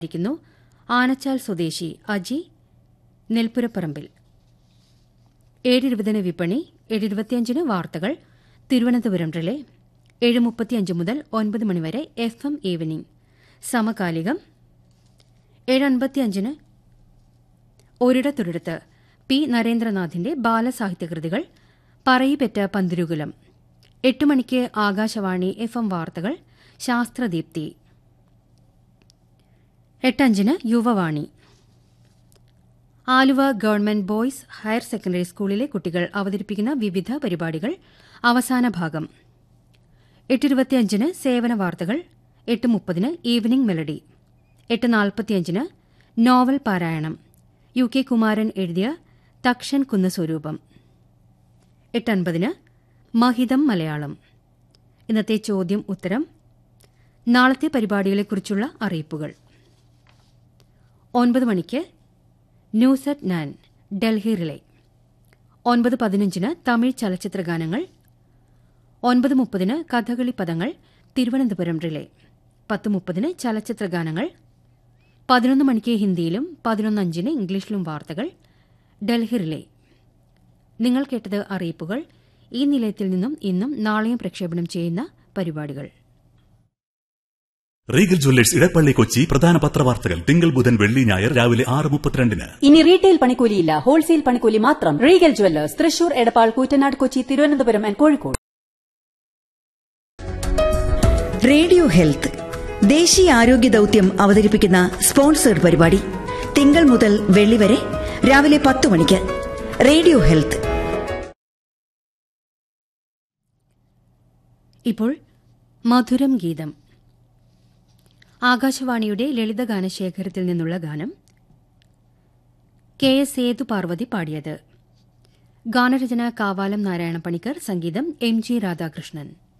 ഇരിക്കുന്നു ആനച്ചാൽ സ്വദേശി അജി നെൽപ്പുരപ്പറമ്പിൽ ഏഴ് ഇരുപതിന് വിപണി ഏഴ് ഇരുപത്തിയഞ്ചിന് വാർത്തകൾ തിരുവനന്തപുരം റിലേ ഏഴ് മുപ്പത്തിയഞ്ച് മുതൽ ഒൻപത് മണിവരെ എഫ് എം ഈവനിംഗ് സമകാലികം ഏഴ് അൻപത്തിയഞ്ചിന് ഒരിടത്തൊരിടത്ത് പി നരേന്ദ്രനാഥിന്റെ ബാലസാഹിത്യകൃതികൾ പറയിപ്പെറ്റ പന്തിരുകുലം എട്ട് മണിക്ക് ആകാശവാണി എഫ് എം വാർത്തകൾ ശാസ്ത്രദീപ്തി എട്ടഞ്ചിന് Yuvavani Aluva government boys higher secondary സ്കൂളിലെ കുട്ടികൾ അവതരിപ്പിക്കുന്ന വിവിധ പരിപാടികൾ അവസാന ഭാഗം എട്ടിരുപത്തിയഞ്ചിന് സേവന വാർത്തകൾ എട്ട് മുപ്പതിന് ഈവനിംഗ് മെലഡി എട്ട് നാൽപ്പത്തിയഞ്ചിന് നോവൽ പാരായണം യു കെ കുമാരൻ എഴുതിയ തക്ഷൻ കുന്ന സ്വരൂപം എട്ടൻപതിന് മഹിതം മലയാളം ഇന്നത്തെ ചോദ്യം ഉത്തരം നാളത്തെ പരിപാടികളെക്കുറിച്ചുള്ള അറിയിപ്പുകൾ ഒൻപത് മണിക്ക് news at nine Delhi relay ഒൻപത് പതിനഞ്ചിന് തമിഴ് ചലച്ചിത്ര ഗാനങ്ങൾ ഒൻപത് മുപ്പതിന് കഥകളി പദങ്ങൾ തിരുവനന്തപുരം റിലേ പത്ത് മുപ്പതിന് ചലച്ചിത്ര ഗാനങ്ങൾ പതിനൊന്ന് മണിക്ക് ഹിന്ദിയിലും പതിനൊന്ന് അഞ്ചിന് ഇംഗ്ലീഷിലും വാർത്തകൾ ഡൽഹി റിലേ നിങ്ങൾ കേട്ടത് അറിയിപ്പുകൾ ഈ നിലയത്തിൽ നിന്നും ഇന്നും നാളെയും പ്രക്ഷേപണം ചെയ്യുന്ന പരിപാടികൾ റീഗൽ ജ്വല്ലേഴ്സ് ഇടപ്പള്ളി കൊച്ചി പ്രധാന പത്രവാർത്തകൾ തിങ്കൾ ബുധൻ വെള്ളി ഞായർ രാവിലെ ആറ് മുപ്പത്തിരണ്ടിന് ഇനി റീറ്റെയിൽ പണിക്കൂലിയില്ല ഹോൾസെയിൽ പണിക്കൂലി മാത്രം Regal Jewellers Thrissur Edappal Koottanad Kochi Thiruvananthapuram and Kozhikode radio health ദേശീയ ആരോഗ്യ ദൌത്യം അവതരിപ്പിക്കുന്ന സ്പോൺസേഡ് പരിപാടി തിങ്കൾ മുതൽ വെള്ളി വരെ രാവിലെ പത്ത് മണിക്ക് റേഡിയോ ഹെൽത്ത് ഇപ്പോൾ മധുരം ഗീതം ആകാശവാണിയുടെ ലളിതഗാനശേഖരത്തിൽ നിന്നുള്ള ഗാനം കെ എസ് സേതു പാർവതി പാടിയത് ഗാനരചന കാവാലം നാരായണ പണിക്കർ സംഗീതം എം ജി രാധാകൃഷ്ണൻ